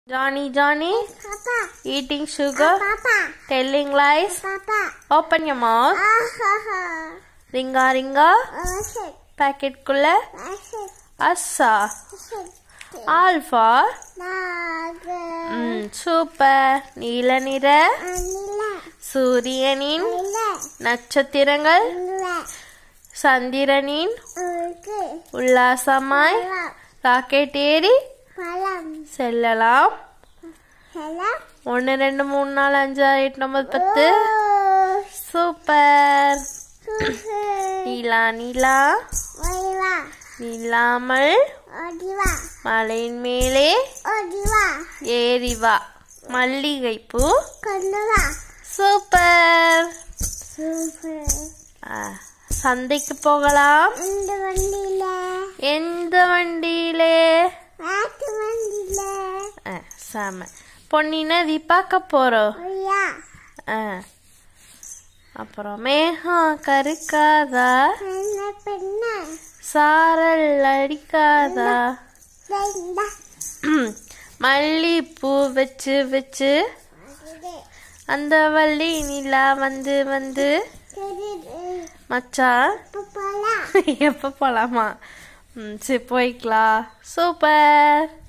Johnny, Johnny, Papa. eating sugar, Papa. telling lies. Papa. Open your mouth. Ah ha ha. Ringa ringa. Oh shit. Packet குள்ள Ah shit. அஸ்ஸா Shit. Alpha Naga. ம் super நீல நிற Anila. சூரியனின் Anila. நட்சத்திரங்கள் Anila. சந்திரனின் Okay. உல்லாசமாய் Palam. Rocket ஏறி Palam. செல்லலாம் Hello. ஒன்று ரெண்டு மூணு நாலு அஞ்சு ஆறு எட்டு ஒன்பது பத்து Oh. Super Super. நீலா நீலா Oiwa. இல்லாமல் Odiwa. மலையின் மேலே Odiwa. ஏறி வா மல்லிகைப்பூ Konnuwa. Super Super. ஆ, சந்தைக்கு போகலாம் இந்த வண்டியில எந்த வண்டியிலே மாட்டு வண்டியில ஆ, செம பொன்னி நதி பார்க்க போறோம் ஐயா ஆ. அப்புறம் மேகம் கருக்காதா என்ன பெண்ண சாரல் அடிக்காதா இந்த மல்லிப்பூ வச்சு வச்சு அந்த வள்ளி நிலா வந்து வந்து மச்சான் போலாம் எப்போ போலாமா ம் சரி போய்க்கலாம் சூப்பர்